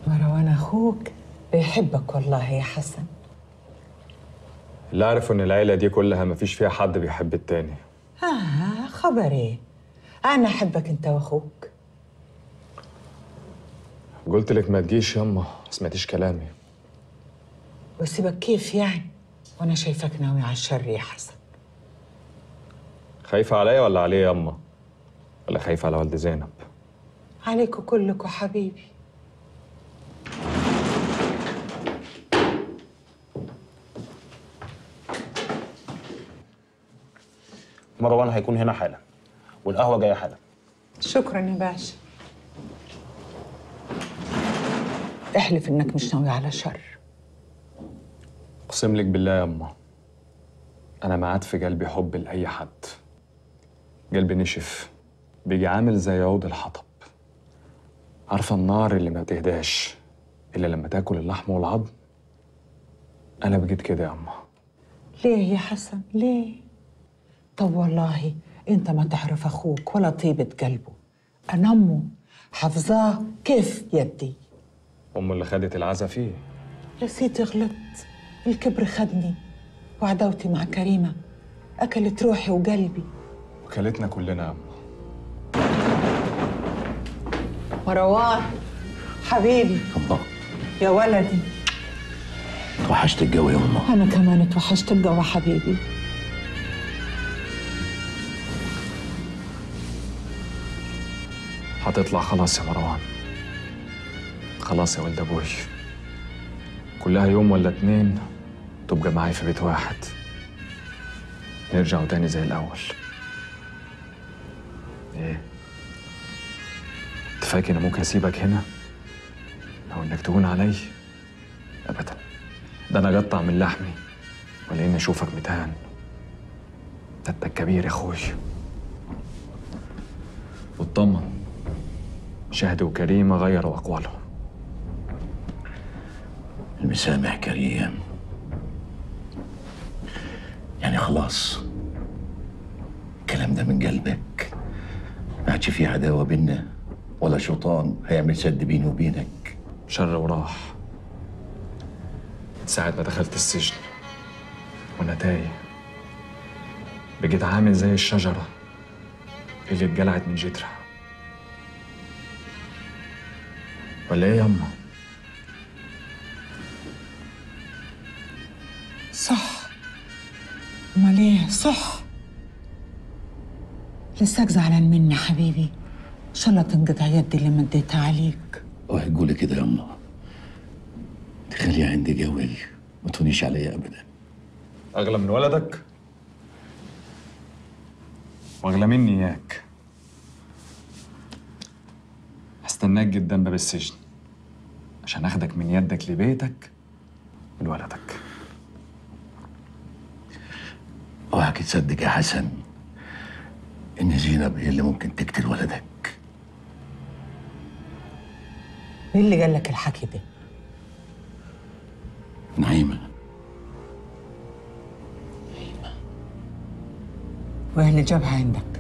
مروان اخوك بيحبك والله يا حسن اللي أعرفه إن العيلة دي كلها مفيش فيها حد بيحب التاني آه خبر ايه انا احبك انت واخوك قلت لك ما تجيش يما ما سمعتيش كلامي واسيبك كيف يعني وانا شايفك ناوي على الشر يا حسن خايفة عليا ولا عليه يما ولا خايفة على والد زينب عليكوا كلكوا حبيبي مروان هيكون هنا حالا والقهوه جايه حالا شكرا يا باشا احلف انك مش ناوي على شر أقسم لك بالله يما أنا ما عاد في قلبي حب لأي حد قلبي نشف بيجي عامل زي عود الحطب عارفة النار اللي ما بتهداش إلا لما تاكل اللحم والعظم أنا بقيت كده يا أما ليه يا حسن ليه طب والله انت ما تعرف اخوك ولا طيبة قلبه انا امه حافظاه كيف يدي أمه اللي خدت العزا فيه نسيت غلطت الكبر خدني وعداوتي مع كريمة أكلت روحي وقلبي وكلتنا كلنا يا أما مروان حبيبي الله يا ولدي توحشت الجو يا امه أنا كمان اتوحشت الجو حبيبي هتطلع خلاص يا مروان خلاص يا ولد أبوي كلها يوم ولا اتنين تبقى معايا في بيت واحد نرجعوا تاني زي الأول إيه؟ أنت فاكر إن ممكن أسيبك هنا؟ أو إنك تهون علي؟ أبدا ده أنا أقطع من لحمي ولا إني أشوفك متهان ده أنت الكبير يا أخوي واطمن شهد وكريمة غيروا أقوالهم المسامح كريم يعني خلاص الكلام ده من قلبك ما عادش في عداوة بينا ولا شيطان هيعمل سد بيني وبينك شر وراح من ساعة ما دخلت السجن وأنا تايه بقيت عامل زي الشجرة اللي اتجلعت من جدرها ولا إيه ياما؟ صح امال ايه صح لساك زعلان مني حبيبي ان شاء الله تنقطع يدي اللي مديتها عليك اوعي تقولي كده يا امه تخلي عندي قوي ما تهونيش عليا ابدا أغلى من ولدك وأغلى مني إياك هستناك قدام باب السجن عشان أخدك من يدك لبيتك ولولدك اوعك تصدق يا حسن ان زينب هي اللي ممكن تقتل ولدك مين اللي قال لك الحكي ده نعيمه وايه اللي جابها عندك